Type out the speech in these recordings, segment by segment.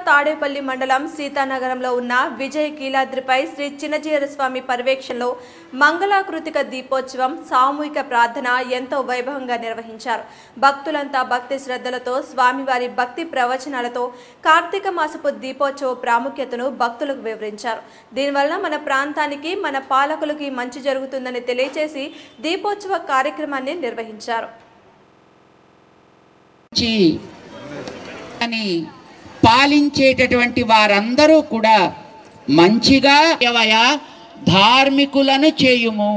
తాడేపల్లి మండలం సీతానగరంలో ఉన్న విజయ కీలాద్రిపై శ్రీ చిన్నజీర స్వామి పర్యవేక్షణలో మంగళాకృతిక దీపోత్సవం సామూహిక ప్రార్థన ఎంతో వైభవంగా నిర్వహించారు భక్తులంతా భక్తి శ్రద్ధలతో స్వామివారి భక్తి ప్రవచనాలతో కార్తీక మాసపు దీపోత్సవ ప్రాముఖ్యతను భక్తులకు వివరించారు దీనివల్ల మన ప్రాంతానికి మన పాలకులకి మంచి జరుగుతుందని తెలియజేసి దీపోత్సవ కార్యక్రమాన్ని నిర్వహించారు నుంచి అని పాలించేటటువంటి వారందరూ కూడా మంచిగా ఎవయ ధార్మికులను చేయుము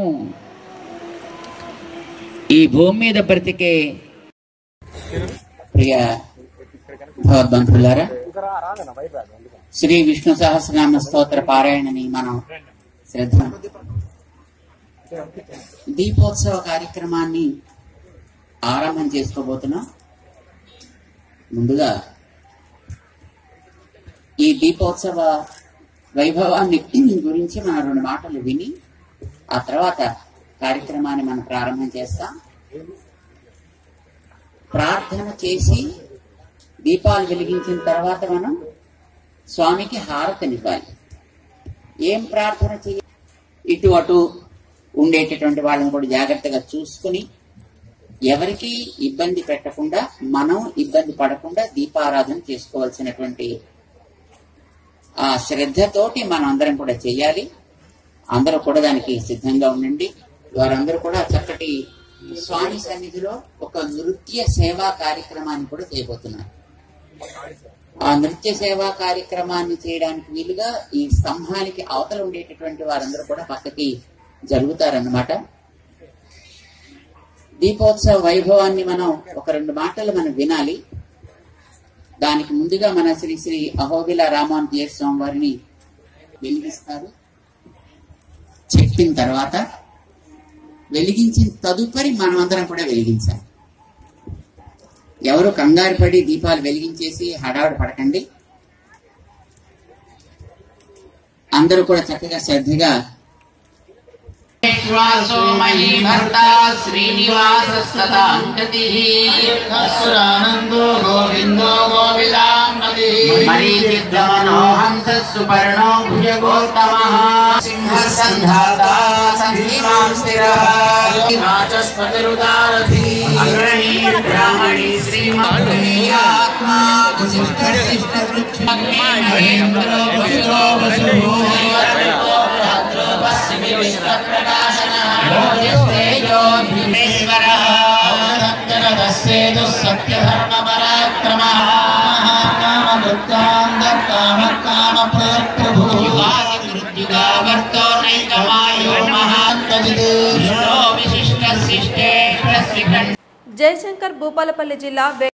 ఈ భూమి మీద బ్రతికే ప్రియ భగవద్బంధులారా శ్రీ విష్ణు సహస్రనామ స్తోత్ర పారాయణని మనం శ్రద్ధ దీపోత్సవ కార్యక్రమాన్ని ఆరంభం చేసుకోబోతున్నాం ముందుగా ఈ దీపోత్సవ వైభవాన్ని గురించి మనం రెండు మాటలు విని ఆ తర్వాత కార్యక్రమాన్ని మనం ప్రారంభం చేస్తాం ప్రార్థన చేసి దీపాలు వెలిగించిన తర్వాత మనం స్వామికి హారతనివ్వాలి ఏం ప్రార్థన చేయాలి ఇటు అటు ఉండేటటువంటి వాళ్ళని కూడా జాగ్రత్తగా చూసుకుని ఎవరికి ఇబ్బంది పెట్టకుండా మనం ఇబ్బంది పడకుండా దీపారాధన చేసుకోవాల్సినటువంటి ఆ శ్రద్ధతోటి మనం అందరం కూడా చేయాలి అందరూ కూడా దానికి సిద్ధంగా ఉండండి వారందరూ కూడా చక్కటి స్వామి సన్నిధిలో ఒక నృత్య సేవా కార్యక్రమాన్ని కూడా చేయబోతున్నారు ఆ నృత్య సేవా కార్యక్రమాన్ని చేయడానికి వీలుగా ఈ స్తంభానికి అవతల ఉండేటటువంటి వారందరూ కూడా పక్కకి జరుగుతారన్నమాట దీపోత్సవ వైభవాన్ని మనం ఒక రెండు మాటలు మనం వినాలి దానికి ముందుగా మన శ్రీ శ్రీ అహోబిల రామానుజయ స్వామి వారిని వెలిగిస్తారు చెప్పిన తర్వాత వెలిగించిన తదుపరి మనమందరం కూడా వెలిగించాలి ఎవరు కంగారు పడి దీపాలు వెలిగించేసి హడావుడి పడకండి అందరూ కూడా చక్కగా శ్రద్ధగా విశ్వాసో మయీ భర్త శ్రీనివాసస్తదాంగతిః అసురానందో గోవిందో గోవిదాంబది మరీచిద్రమణో హంసः సుపర్ణో భుజగోత్తమः సింహः సంధాతా సంధీమాం స్థిరः వాచస్పతిరుదారథి అగ్రణీ బ్రాహ్మణీ శ్రీమాత్మా విశిష్ట శిష్ట మహేంద్రో వసులో వసుః సేదు సత్యధర్మ పరాక్రమః కామవృత్తాం దత్తామ కామ ప్రభు జయశంకర్ భూపాలపల్లి జిల్లా